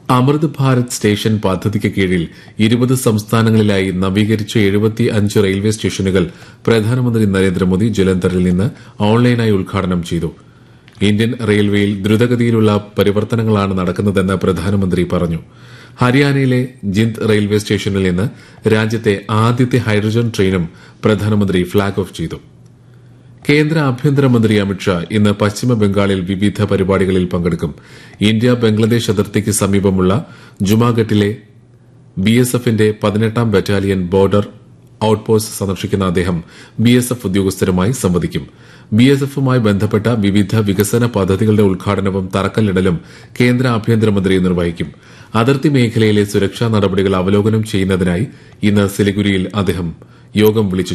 അമൃത് Bharat station പദ്ധതിക്ക് കീഴിൽ ഇരുപത് സംസ്ഥാനങ്ങളിലായി നവീകരിച്ച എഴുപത്തി അഞ്ച് റെയിൽവേ സ്റ്റേഷനുകൾ പ്രധാനമന്ത്രി നരേന്ദ്രമോദി ജലന്ധറിൽ നിന്ന് ഓൺലൈനായി ഉദ്ഘാടനം ചെയ്തു ഇന്ത്യൻ റെയിൽവേയിൽ ദ്രുതഗതിയിലുള്ള പരിവർത്തനങ്ങളാണ് നടക്കുന്നതെന്ന് പ്രധാനമന്ത്രി പറഞ്ഞു ഹരിയാനയിലെ ജിന്ദ് റെയിൽവേ സ്റ്റേഷനിൽ നിന്ന് രാജ്യത്തെ ആദ്യത്തെ ഹൈഡ്രജൻ ട്രെയിനും പ്രധാനമന്ത്രി ഫ്ളാഗ് ഓഫ് ചെയ്തു കേന്ദ്ര ആഭ്യന്തരമന്ത്രി അമിത്ഷാ ഇന്ന് പശ്ചിമ ബംഗാളിൽ വിവിധ പരിപാടികളിൽ പങ്കെടുക്കും ഇന്ത്യ ബംഗ്ലാദേശ് അതിർത്തിക്ക് സമീപമുള്ള ജുമാഗട്ടിലെ ബി എസ് എഫിന്റെ പതിനെട്ടാം ബറ്റാലിയൻ ബോർഡർ ഔട്ട്പോസ്റ്റ് സന്ദർശിക്കുന്ന അദ്ദേഹം ബി എസ് എഫ് ഉദ്യോഗസ്ഥരുമായി സംവദിക്കും ബി എസ് എഫുമായി ബന്ധപ്പെട്ട വിവിധ വികസന പദ്ധതികളുടെ ഉദ്ഘാടനവും തറക്കല്ലിടലും കേന്ദ്ര ആഭ്യന്തരമന്ത്രി നിർവഹിക്കും അതിർത്തി മേഖലയിലെ സുരക്ഷാ നടപടികൾ അവലോകനം ചെയ്യുന്നതിനായി ഇന്ന് സിലിഗുരിയിൽ അദ്ദേഹം യോഗം വിളിച്ചു